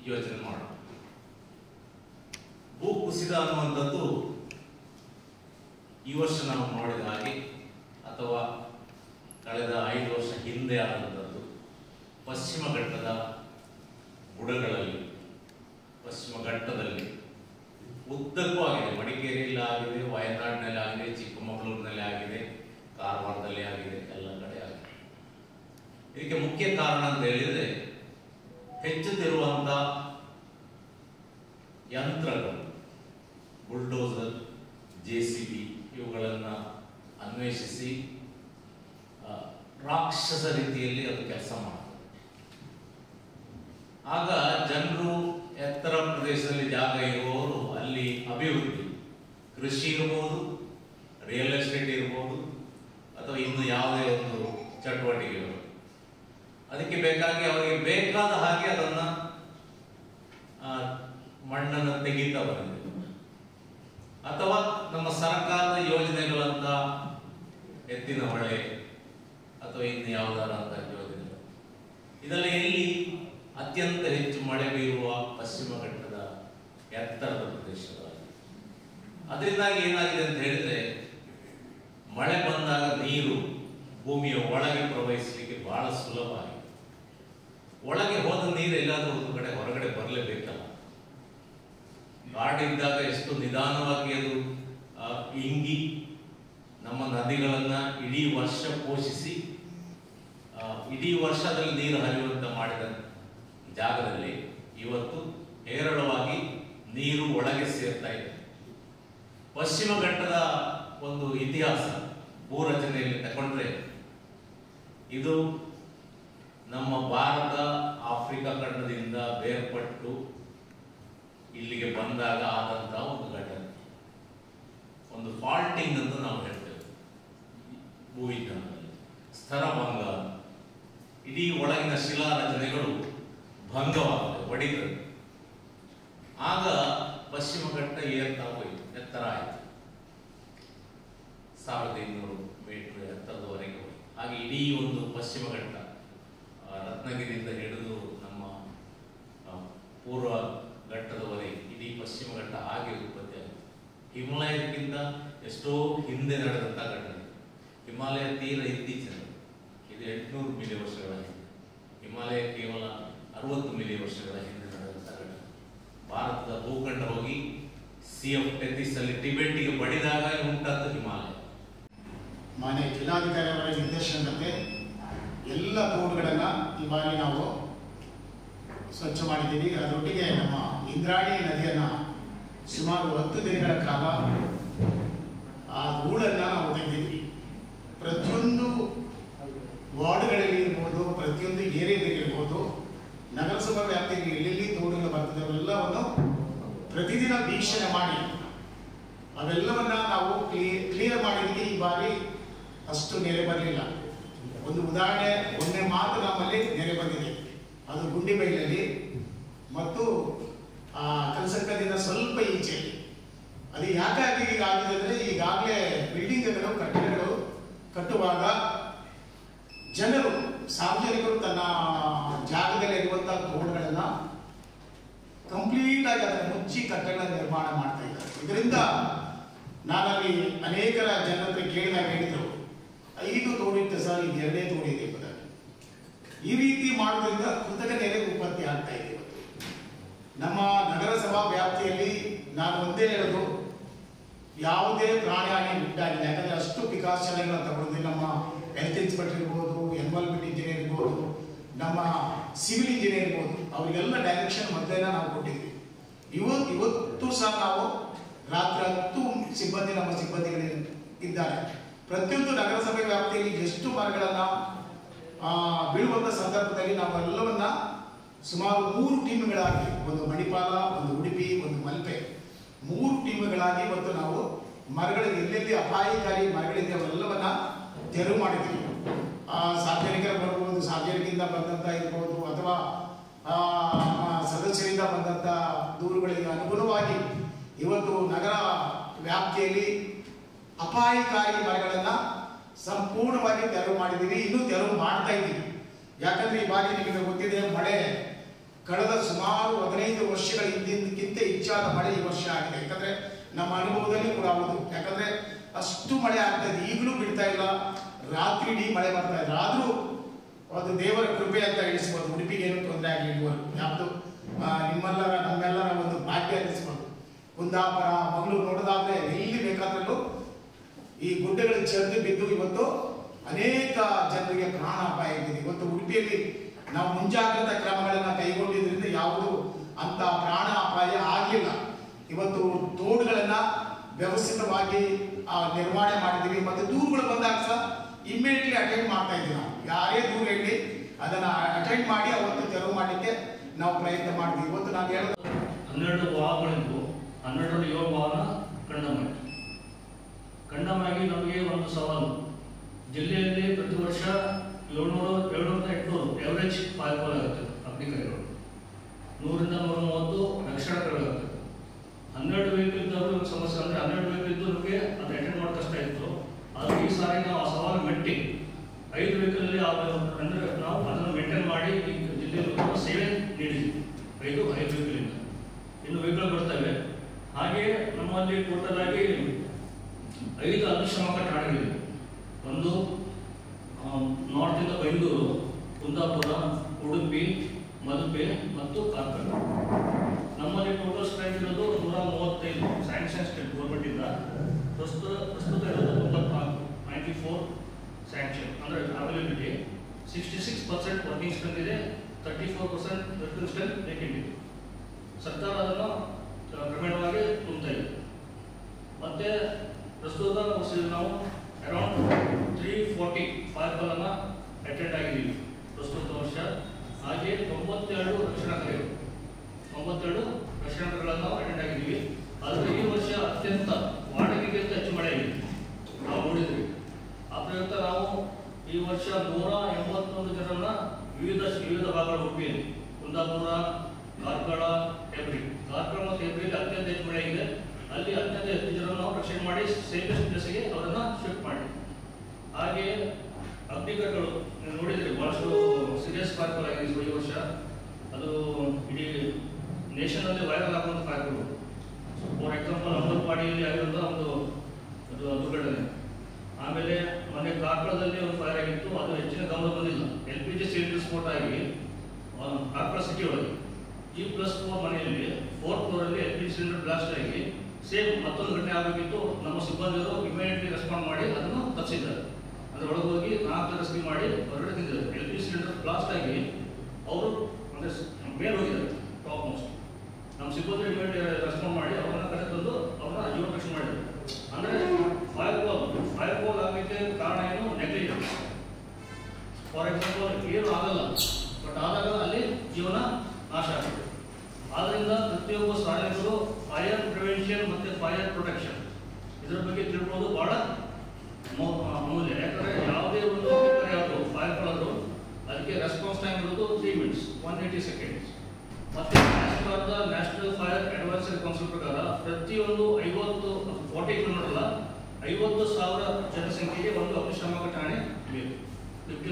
ಯೋಚನೆ ಮಾಡೋಣ ಭೂ ಕುಸಿತ ಅನ್ನುವಂಥದ್ದು ಈ ವರ್ಷ ನಾವು ನೋಡಿದ ಹಾಗೆ ಅಥವಾ ಕಳೆದ ಐದು ವರ್ಷ ಹಿಂದೆ ಆದಂಥದ್ದು ಪಶ್ಚಿಮ ಘಟ್ಟದ ಬುಡಗಳಲ್ಲಿ ಪಶ್ಚಿಮ ಘಟ್ಟದಲ್ಲಿ ಉದ್ದಕ್ಕೂ ಆಗಿದೆ ಮಡಿಕೇರಿಯಲ್ಲಿ ಆಗಿದೆ ವಯನಾಡಿನಲ್ಲಿ ಆಗಿದೆ ಚಿಕ್ಕಮಗಳೂರಿನಲ್ಲಿ ಆಗಿದೆ ಕಾರವಾರದಲ್ಲಿ ಆಗಿದೆ ಎಲ್ಲ ಕಡೆ ಆಗಿದೆ ಇದಕ್ಕೆ ಮುಖ್ಯ ಕಾರಣ ಅಂತ ಹೇಳಿದ್ರೆ ಹೆಚ್ಚುತ್ತಿರುವಂತ ಯಂತ್ರಗಳು ಬುಲ್ಡೋಸರ್ ಜೆ ಸಿ ಬಿ ಇವುಗಳನ್ನು ಅನ್ವೇಷಿಸಿ ಆ, ರಾಕ್ಷಸ ರೀತಿಯಲ್ಲಿ ಅದು ಕೆಲಸ ಮಾಡ್ತದೆ ಆಗ ಜನರು ಎತ್ತರ ಪ್ರದೇಶದಲ್ಲಿ ಜಾಗ ಇರುವವರು ಅಲ್ಲಿ ಅಭಿವೃದ್ಧಿ ಕೃಷಿ ಇರ್ಬೋದು ರಿಯಲ್ ಎಸ್ಟೇಟ್ ಇರ್ಬೋದು ಅಥವಾ ಇನ್ನು ಯಾವುದೇ ಒಂದು ಚಟುವಟಿಕೆಗಳು ಅದಕ್ಕೆ ಬೇಕಾಗಿ ಅವರಿಗೆ ಬೇಕಾದ ಹಾಗೆ ಅದನ್ನ ಆ, ಮಣ್ಣನ್ನು ತೆಗೀತಾ ಬಂದಿದೆ ಅಥವಾ ನಮ್ಮ ಸರ್ಕಾರದ ಯೋಜನೆಗಳಂತ ಎತ್ತಿನ ಹೊಳೆ ಅಥವಾ ಇನ್ನು ಯಾವುದಾದಂತ ಯೋಜನೆಗಳು ಇದರಲ್ಲಿ ಎಲ್ಲಿ ಅತ್ಯಂತ ಹೆಚ್ಚು ಮಳೆ ಬೀರುವ ಪಶ್ಚಿಮ ಘಟ್ಟದ ಎತ್ತರದ ಪ್ರದೇಶಗಳಲ್ಲಿ ಅದರಿಂದಾಗಿ ಏನಾಗಿದೆ ಅಂತ ಹೇಳಿದ್ರೆ ಮಳೆ ಬಂದಾಗ ನೀರು ಭೂಮಿಯ ಒಳಗೆ ಪ್ರವಹಿಸಲಿಕ್ಕೆ ಬಹಳ ಸುಲಭ ಆಗಿದೆ ಒಳಗೆ ಹೋದ ನೀರು ಎಲ್ಲಾದ್ರೂ ಒಂದು ಕಡೆ ಹೊರಗಡೆ ಬರಲೇಬೇಕಲ್ಲ ಕಾಡಿದ್ದಾಗ ಎಷ್ಟು ನಿಧಾನವಾಗಿ ಅದು ಆ, ಇಂಗಿ ನಮ್ಮ ನದಿಗಳನ್ನ ಇಡೀ ವರ್ಷ ಪೋಷಿಸಿ ಆ, ಇಡೀ ವರ್ಷದಲ್ಲಿ ನೀರು ಹರಿಯುವಂತ ಮಾಡಿದ ಜಾಗದಲ್ಲಿ ಇವತ್ತು ಹೇರಳವಾಗಿ ನೀರು ಒಳಗೆ ಸೇರ್ತಾ ಇದೆ ಪಶ್ಚಿಮ ಘಟ್ಟದ ಒಂದು ಇತಿಹಾಸ ಭೂರಚನೆಯಲ್ಲಿ ತಗೊಂಡ್ರೆ ಇದು ನಮ್ಮ ಭಾರತ ಆಫ್ರಿಕಾ ಖಂಡದಿಂದ ಬೇರ್ಪಟ್ಟು ಇಲ್ಲಿಗೆ ಬಂದಾಗ ಆದಂತಹ ಒಂದು ಘಟನೆ ಒಂದು ಫಾಲ್ಟಿಂಗ್ ಅಂತ ನಾವು ಹೇಳ್ತೇವೆ ಭೂವಿಜ್ಞಾನದಲ್ಲಿ ಸ್ಥರಭಂಗ ಇಡೀ ಒಳಗಿನ ಶಿಲಾ ರಚನೆಗಳು ಭಂಗವಾಗ್ತವೆ ಒಡಿತದೆ ಆಗ ಪಶ್ಚಿಮ ಘಟ್ಟ ಏರ್ತಾ ಹೋಯಿತು ಎತ್ತರ ಆಯಿತು ಸಾವಿರದ ಇನ್ನೂರು ಮೀಟರ್ ಎತ್ತರದವರೆಗೆ ಹೋಯಿತು ಹಾಗೆ ಇಡೀ ಒಂದು ಪಶ್ಚಿಮ ಘಟ್ಟ ಆ, ರತ್ನಗಿರಿಯಿಂದ ಹಿಡಿದು ನಮ್ಮ ಆ, ಪೂರ್ವ ಘಟ್ಟದವರೆಗೆ ಇಡೀ ಪಶ್ಚಿಮ ಘಟ್ಟ ಹಾಗೆ ಉತ್ಪತ್ತಿ ಆಯಿತು ಹಿಮಾಲಯಕ್ಕಿಂತ ಎಷ್ಟೋ ಹಿಂದೆ ನಡೆದಂಥ ಘಟನೆ ಹಿಮಾಲಯ ತೀರ ಇತ್ತೀಚಿನ ಇದು ಎಂಟುನೂರು ಮಿಲಿಯನ್ ವರ್ಷಗಳ ಹಿಂದೆ ಹಿಮಾಲಯ ಕೇವಲ ಅರವತ್ತು ಮಿಲಿಯನ್ ವರ್ಷಗಳ ಹಿಂದೆ ನಡೆದಂಥ ಘಟನೆ ಭಾರತದ ಭೂಖಂಡ ಹೋಗಿ ಸಿ ಎಫ್ ಟೆನ್ನಿಸ್ ಅಲ್ಲಿ ಟಿಬೆಟ್ಗೆ ಬಡಿದಾಗ ಉಂಟಾದ ಹಿಮಾಲಯ ಮಾನ್ಯ ಜಿಲ್ಲಾಧಿಕಾರಿ ಅವರ ನಿರ್ದೇಶನದಂತೆ ಎಲ್ಲ ರೋಡ್ಗಳನ್ನು ಈ ಬಾರಿ ನಾವು ಸ್ವಚ್ಛ ಮಾಡಿದ್ದೀವಿ ಅದರೊಟ್ಟಿಗೆ ನಮ್ಮ ಇಂದ್ರಾಣಿ ನದಿಯನ್ನು ಸುಮಾರು ಹತ್ತು ದಿನಗಳ ಕಾಲ ಆ ಧೂಳನ್ನು ನಾವು ತೆಗೆದಿದ್ವಿ ಪ್ರತಿಯೊಂದು ವಾರ್ಡ್ಗಳಲ್ಲಿ ಇರ್ಬೋದು ಪ್ರತಿಯೊಂದು ಏರಿಯಾದಲ್ಲಿ ಇರ್ಬೋದು ನಗರಸಭಾ ವ್ಯಾಪ್ತಿಯಲ್ಲಿ ಎಲ್ಲೆಲ್ಲಿ ಧೂಳುಗಳು ಬರ್ತದೆ ಅವೆಲ್ಲವನ್ನು ಪ್ರತಿದಿನ ವೀಕ್ಷಣೆ ಮಾಡಿ ಅವೆಲ್ಲವನ್ನ ನಾವು ಕ್ಲಿಯರ್ ಕ್ಲಿಯರ್ ಮಾಡಿದಕ್ಕೆ ಈ ಬಾರಿ ಅಷ್ಟು ನೆರೆ ಬರಲಿಲ್ಲ ಒಂದು ಉದಾಹರಣೆ ಒಂದೇ ಮಾತು ನಮ್ಮಲ್ಲಿ ನೆರೆ ಬಂದಿದೆ ಅದು ಗುಂಡಿಬೈಲಲ್ಲಿ ಮತ್ತು ಆ ಕಲ್ಸಕ್ಕದಿಂದ ಸ್ವಲ್ಪ ಈಚೆ ಅದು ಯಾಕಾಗಿ ಈಗ ಆಗಿದೆ ಅಂದರೆ ಈಗಾಗಲೇ ಬಿಲ್ಡಿಂಗ್ಗಳು ಕಟ್ಟಡಗಳು ಕಟ್ಟುವಾಗ ಜನರು ಸಾರ್ವಜನಿಕರು ತನ್ನ ಜಾಗದಲ್ಲಿ ಇರುವಂತಹ ತೋಡುಗಳನ್ನು ಕಂಪ್ಲೀಟ್ ಆಗಿ ಅದನ್ನು ಮುಚ್ಚಿ ಕಟ್ಟಡಗಳ ನಿರ್ಮಾಣ ಮಾಡ್ತಾ ಇದ್ದಾರೆ ಇದರಿಂದ ನಾನಲ್ಲಿ ಅನೇಕರ ಜನರ ಹತ್ರ ಕೇಳಿದಾಗ ಹೇಳಿದರು ಐದು ತೋಡಿತ್ತು ಸರ್ ಇದು ಎರಡೇ ತೋಡಿದೆ ಎಂಬುದಾಗಿ ಈ ರೀತಿ ಮಾಡೋದ್ರಿಂದ ಕೃತಕ ನೆರೆ ಉತ್ಪತ್ತಿ ಆಗ್ತಾ ಇದೆ ಇವತ್ತು ನಮ್ಮ ನಗರಸಭಾ ವ್ಯಾಪ್ತಿಯಲ್ಲಿ ನಾನು ಒಂದೇ ಹೇಳೋದು ಯಾವುದೇ ಪ್ರಾಣಿ ಹಾನಿ ಉಂಟಾಗಿಲ್ಲ ಯಾಕಂದ್ರೆ ಅಷ್ಟು ಪಿಕಾಸನೆಗಳನ್ನ ತಗೊಂಡು ನಮ್ಮ ಹೆಲ್ತ್ ಇನ್ಸ್ಪೆಕ್ಟರ್ ಇರ್ಬೋದು ಎನ್ವೈರ್ಮೆಂಟ್ ಇಂಜಿನಿಯರ್ ಇರ್ಬೋದು ನಮ್ಮ ಸಿವಿಲ್ ಇಂಜಿನಿಯರ್ ಇರ್ಬೋದು ಅವರಿಗೆಲ್ಲ ಡೈರೆಕ್ಷನ್ ಮೊದಲೇನ ನಾವು ಕೊಟ್ಟಿದ್ವಿ ಇವತ್ತು ಇವತ್ತು ಸಹ ನಾವು ರಾತ್ರಿ ಹತ್ತು ಸಿಬ್ಬಂದಿ ನಮ್ಮ ಸಿಬ್ಬಂದಿಗಳು ಇದ್ದಾರೆ ಪ್ರತಿಯೊಂದು ನಗರಸಭೆ ವ್ಯಾಪ್ತಿಯಲ್ಲಿ ಎಷ್ಟು ಮರಗಳನ್ನ ಆ, ಬೀಳುವಂತ ಸಂದರ್ಭದಲ್ಲಿ ನಾವೆಲ್ಲವನ್ನ ಸುಮಾರು ಮೂರು ಟೀಮ್ಗಳಾಗಿ ಒಂದು ಮಣಿಪಾಲ ಒಂದು ಉಡುಪಿ ಒಂದು ಮಲ್ಪೆ ಮೂರು ಟೀಮ್ಗಳಾಗಿ ಇವತ್ತು ನಾವು ಮರಗಳು ಎಲ್ಲೆಲ್ಲಿ ಅಪಾಯಕಾರಿ ಮರಗಳಿದೆ ಅವೆಲ್ಲವನ್ನ ತೆರವು ಮಾಡಿದ್ದೀವಿ ಆ, ಸಾರ್ವಜನಿಕರು ಬರ್ಬೋದು ಸಾರ್ವಜನಿಕರಿಂದ ಬಂದಂತ ಇರ್ಬೋದು ಅಥವಾ ಆ, ನಮ್ಮ ಸದಸ್ಯರಿಂದ ಬಂದಂತ ದೂರುಗಳಿಗೆ ಅನುಗುಣವಾಗಿ ಇವತ್ತು ನಗರ ವ್ಯಾಪ್ತಿಯಲ್ಲಿ ಅಪಾಯಕಾರಿ ಮರಗಳನ್ನ ಸಂಪೂರ್ಣವಾಗಿ ತೆರವು ಮಾಡಿದ್ದೀವಿ ಇನ್ನೂ ತೆರವು ಮಾಡ್ತಾ ಇದ್ದೀವಿ ಯಾಕಂದ್ರೆ ಈ ಬಾರಿ ನಿಮಗೆ ಗೊತ್ತಿದೆ ಮಳೆ ಕಳೆದ ಸುಮಾರು ಹದಿನೈದು ವರ್ಷಗಳ ಹಿಂದಿನಕ್ಕಿಂತ ಹೆಚ್ಚಾದ ಮಳೆ ಈ ವರ್ಷ ಆಗಿದೆ ಯಾಕಂದ್ರೆ ನಮ್ಮ ಅನುಭವದಲ್ಲಿ ಕೂಡ ಹೌದು ಯಾಕಂದ್ರೆ ಅಷ್ಟು ಮಳೆ ಆಗ್ತಾ ಇದೆ ಈಗಲೂ ಬಿಡ್ತಾ ಇಲ್ಲ ರಾತ್ರಿ ಇಡೀ ಮಳೆ ಬರ್ತಾ ಇದೆ ಆದ್ರೂ ಅದು ದೇವರ ಕೃಪೆ ಅಂತ ಎಣಿಸ್ಬೋದು ಉಡುಪಿಗೆ ಏನು ತೊಂದರೆ ಆಗಲಿಲ್ಲ ಯಾವುದು ನಿಮ್ಮೆಲ್ಲರ ನಮ್ಮೆಲ್ಲರ ಒಂದು ಭಾಗ್ಯ ಎನಿಸ್ಬೋದು ಕುಂದಾಪುರ ಮಗಳು ನೋಡೋದಾದ್ರೆ ಎಲ್ಲಿ ಬೇಕಾದ್ರಲ್ಲೂ ಈ ಗುಡ್ಡಗಳು ಚರಿದು ಬಿದ್ದು ಇವತ್ತು ಅನೇಕ ಜನರಿಗೆ ಪ್ರಾಣ ಅಪಾಯ ಇದೆ ಇವತ್ತು ಉಡುಪಿಯಲ್ಲಿ ನಾವು ಮುಂಜಾಗ್ರತಾ ಕ್ರಮಗಳನ್ನ ಕೈಗೊಂಡಿದ್ರಿಂದ ಯಾವುದು ಅಂತ ಪ್ರಾಣ ಅಪಾಯ ಆಗಲಿಲ್ಲ ಇವತ್ತು ತೋಡುಗಳನ್ನ ವ್ಯವಸ್ಥಿತವಾಗಿ ಆ, ನಿರ್ವಹಣೆ ಮಾಡಿದ್ದೀವಿ ಮತ್ತೆ ದೂರುಗಳು ಬಂದಾಗ ಸಹ ಇಮ್ಮಿಡಿಯೇಟ್ಲಿ ಅಟೆಂಡ್ ಮಾಡ್ತಾ ಇದ್ದೀವಿ ನಾವು ಯಾರೇ ದೂರ ಇರಲಿ ಅದನ್ನ ಅಟೆಂಡ್ ಮಾಡಿ ಅವತ್ತು ತೆರವು ಮಾಡಲಿಕ್ಕೆ ನಾವು ಪ್ರಯತ್ನ ಮಾಡಿದ್ವಿ ಇವತ್ತು ನಾನು ಹೇಳೋದು ಹನ್ನೆರಡು ವಾಹನಗಳಿದ್ವು ಹನ್ನೆರಡರಲ್ಲಿ ಏಳು ವಾಹನ ಕಂಡಮಾಗಿ ಕಂಡಮಾಗಿ ನಮಗೆ ಒಂದು ಸವಾಲು ಜಿಲ್ಲೆಯಲ್ಲಿ ಪ್ರತಿ ವರ್ಷ ಏಳ್ನೂರು ಏಳ್ನೂರ ಎಂಟುನೂರು ಎವರೇಜ್ ಪಾಲ್ಕೋಲ್ ಆಗುತ್ತೆ ಅಗ್ನಿಕಾರಿಗಳು ನೂರಿಂದ ನೂರ ಮೂವತ್ತು ರಕ್ಷಣಕಗಳಾಗುತ್ತೆ ಹನ್ನೆರಡು ವೆಹಿಕಲ್ ಇದ್ದವರು ಒಂದು ಸಮಸ್ಯೆ ಅಂದರೆ ಹನ್ನೆರಡು ವೆಹಿಕಲ್ ಇದ್ದು ನಮಗೆ ಅದು ಅಟೆಂಡ್ ಮಾಡೋ ಕಷ್ಟ ಇತ್ತು ಆದರೆ ಈ ಸಾರಿ ನಾವು ಆ ಸವಾಲು ಮೆಟ್ಟಿ ಐದು ವೆಹಿಕಲಲ್ಲಿ ಅಂದರೆ ನಾವು ಅದನ್ನು ಮೇಂಟೈನ್ ಮಾಡಿ ಈ ಜಿಲ್ಲೆಯಲ್ಲಿ ಉತ್ತಮ ಸೇವೆ ನೀಡಿದ್ವಿ ಐದು ಐದು ವೆಹಿಕಲಿಂದ ಇನ್ನು ವೆಹಿಕಲ್ ಬರ್ತವೆ ಹಾಗೆ ನಮ್ಮಲ್ಲಿ ಟೋಟಲ್ ಆಗಿ ಐದು ಅಗ್ನಿಶಾಮಕ ಠಾಣೆಗಳಿವೆ ಒಂದು ನಾರ್ತ್ ಇಂದ ಬೆಂಗಳೂರು ಕುಂದಾಪುರ ಉಡುಪಿ ಮಲ್ಪೆ ಮತ್ತು ಕಾರ್ಕಳ ನಮ್ಮಲ್ಲಿ ಟೋಟಲ್ ಸ್ಟ್ರೆಂತ್ ಇರೋದು ನೂರ ಮೂವತ್ತೈದು ಸ್ಯಾಂಕ್ಷನ್ ಸ್ಟೇಟ್ ಗೌರ್ಮೆಂಟ್ ಇಂದ ಪ್ರಸ್ತುತ ಪ್ರಸ್ತುತ ಇರೋದು ತೊಂಬತ್ನಾಲ್ಕು ನೈಂಟಿ ಫೋರ್ ಸ್ಯಾಂಕ್ಷನ್ ಅಂದರೆ availability sixty six percent working strength ಇದೆ thirty four percent working strength vacant ಇದೆ ಸರ್ಕಾರ ಅದನ್ನು ಆ, ಕ್ರಮೇಣವಾಗಿ ತುಂಬ್ತಾ ಇದೆ ಮತ್ತೆ ಪ್ರಸ್ತುತ ವರ್ಷದಲ್ಲಿ ನಾವು ಅರೌಂಡ್ ತ್ರೀ ಫೋರ್ಟಿ ಫೈರ್ಗಳನ್ನು ಅಟೆಂಡ್ ಆಗಿದ್ದೀವಿ ಪ್ರಸ್ತುತ ವರ್ಷ ಹಾಗೆ ತೊಂಬತ್ತೆರಡು ರಕ್ಷಣಾ ಕಾರ್ಯಗಳು ತೊಂಬತ್ತೆರಡು ರಕ್ಷಣಾ ಕಾರ್ಯಗಳನ್ನು ಅಟೆಂಡ್ ಆಗಿದ್ದೀವಿ ಆದರೆ ಈ ವರ್ಷ ಅತ್ಯಂತ ವಾಡಿಕೆಗಿಂತ ಹೆಚ್ಚು ಮಳೆ ಇದೆ ನಾವು ನೋಡಿದ್ವಿ ಆ ಪ್ರಯುಕ್ತ ನಾವು ಈ ವರ್ಷ ನೂರ ಎಂಬತ್ತೊಂದು ಜನರನ್ನ ವಿವಿಧ ವಿವಿಧ ಭಾಗಗಳ ಉಡುಪಿಯಲ್ಲಿ ಕುಂದಾಪುರ ಕಾರ್ಕಳ ಹೆಬ್ರಿ ಕಾರ್ಕಳ ಮತ್ತು ಹೆಬ್ರಿಯಲ್ಲಿ ಅತ್ಯಂತ ಹೆಚ್ಚು ಮಳೆ ಇದೆ ಅಲ್ಲಿ ಅತ್ಯಂತ ಹೆಚ್ಚು ಜನರನ್ನು ನಾವು ರಕ್ಷಣೆ ಮಾಡಿ ಸೇಫೆಸ್ಟ್ ಪ್ಲೇಸ್ಗೆ ಅವರನ್ನ ಶಿಫ್ಟ್ ಮಾಡಿ ಹಾಗೆ ಅಗ್ನಿಕಗಳು ನೀವು ನೋಡಿದ್ರಿ ಬಹಳಷ್ಟು ಸೀರಿಯಸ್ ಕಾರ್ಕಳ ಆಗಿದೆ ಈ ವರ್ಷ ಅದು ಇಡೀ ನೇಷನಲ್ಲಿ ವೈರಲ್ ಆಗುವಂಥ ಕಾರ್ಯಗಳು ಫಾರ್ ಎಕ್ಸಾಂಪಲ್ ಅಂಬಲ್ಪಾಡಿಯಲ್ಲಿ ಆಗಿರುವಂಥ ಒಂದು ಅದು ದುರ್ಘಟನೆ ಆಮೇಲೆ ಮೊನ್ನೆ ಕಾರ್ಕಳದಲ್ಲಿ ಒಂದು ಫೈರ್ ಆಗಿತ್ತು ಅದು ಹೆಚ್ಚಿನ ಗಮನ ಬಂದಿಲ್ಲ ಎಲ್ ಪಿ ಜಿ ಸಿಲಿಂಡರ್ ಸ್ಫೋಟ ಆಗಿ ಆ, ಕಾರ್ಕಳ ಸಿಟಿ ಒಳಗೆ ಜಿ ಪ್ಲಸ್ ಫೋರ್ ಮನೆಯಲ್ಲಿ ಫೋರ್ತ್ ಫ್ಲೋರಲ್ಲಿ L P G cylinder blast ಆಗಿ ಸೇಮ್ ಮತ್ತೊಂದು ಘಟನೆ ಆಗಬೇಕಿತ್ತು ನಮ್ಮ ಸಿಬ್ಬಂದಿಯವರು ಇಮಿಡಿಯೇಟ್ಲಿ ರೆಸ್ಪಾಂಡ್ ಮಾಡಿ ಅದನ್ನು ತಪ್ಪಿಸಿದ್ದಾರೆ ಅಂದ್ರೆ ಒಳಗೆ ಹೋಗಿ ನಾಲ್ಕು ರೆಸ್ಕ್ಯೂ ಮಾಡಿ ಹೊರಗಡೆ ತಿಂದಿದ್ದಾರೆ L P G cylinder blast ಆಗಿ ಅವರು ಅಂದ್ರೆ ಮೇಲೆ ಹೋಗಿದ್ದಾರೆ ಟಾಪ್ ಮೋಸ್ಟ್ ನಮ್ಮ ಸಿಬ್ಬಂದಿ ಇಮಿಡಿಯೇಟ್ ರೆಸ್ಪಾಂಡ್ ಮಾಡಿ ಅವ್ರನ್ನ ಕರೆ ತಂದು ಅವ್ರನ್ನ ಜೀವ ರಕ್ಷಣೆ ಮಾಡಿದ್ರು ಅಂದ್ರೆ ಫೈರ್ ಬಾಲ್ ಫೈರ್ ಬಾಲ್ ಆಗಲಿಕ್ಕೆ ಕಾರಣ ಏನು ನೆಗ್ಲಿಜೆನ್ಸ್ ಫಾರ್ ಎಕ್ಸಾಂಪಲ್ ಏನು ಆಗಲ್ಲ ಬಟ್ ಆದಾಗ ಅಲ್ಲಿ ಜೀವನ ನಾಶ ಆಗುತ್ತೆ ಆದ್ರಿಂದ ಪ್ರತಿಯೊಬ್ಬ ಸಾರ್ವಜನಿಕರು ಫೈರ್ ಪ್ರಿವೆನ್ಷನ್ ಮತ್ತೆ ಫೈರ್ ಪ್ರೊಟೆಕ್ಷನ್ ಇದರ ಬಗ್ಗೆ ತಿಳ್ಕೊಳ್ಳೋದು ಬಹಳ ಮೌ- ಅಮೂಲ್ಯ ಯಾಕಂದ್ರೆ ಯಾವುದೇ ಒಂದು ಯಾವುದು ಫೈರ್ ಆದರೂ ಅದಕ್ಕೆ ರೆಸ್ಪಾನ್ಸ್ ಟೈಮ್ ಇರೋದು three minutes one eighty seconds ಮತ್ತೆ as per the national fire advisory council ಪ್ರಕಾರ ಪ್ರತಿಯೊಂದು ಐವತ್ತು ಫಾರ್ಟಿ ಕಿಲೋಮೀಟರ್ ಅಲ್ಲ ಐವತ್ತು ಸಾವಿರ ಜನಸಂಖ್ಯೆಗೆ ಒಂದು ಅಗ್ನಿಶಾಮಕ ಠಾಣೆ ಬೇಕು